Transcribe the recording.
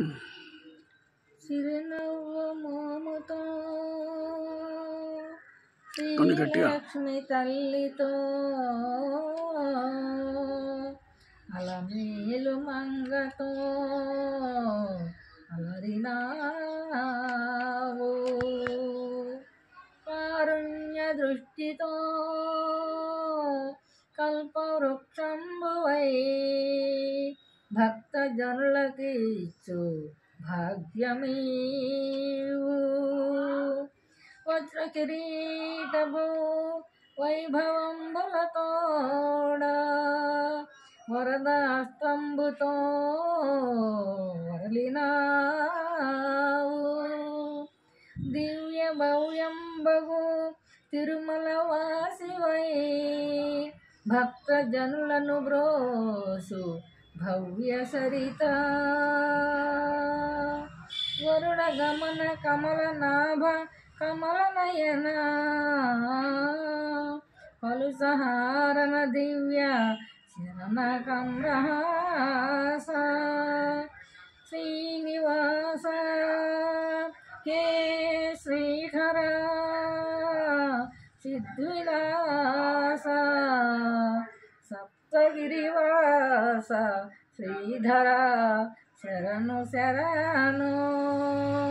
చిరునవ్వు మోముతో కొన్ని గట్టిగా. లక్ష్మి తల్లితో అలమేలు మంగతో అలరినావు కారుణ్య దృష్టితో కల్పవృక్షంబువై భక్త జనులకి ఇచ్చు భాగ్యమీవు వజ్ర కిరీటము వైభవంబులతోడ వరదాస్తంబుతో వరలినావు దివ్య భవ్యంబగు తిరుమల వాసివై భక్త జనులను బ్రోసు భవ్య సరిత వరుణ గమన కమల నాభ కమల నయన పలు సహారణ దివ్య శరణ కమ్రహాస శ్రీనివాస హే శ్రీధర సిద్ధిలాస సప్తగిరివాస శ్రీధర శరణు శరణు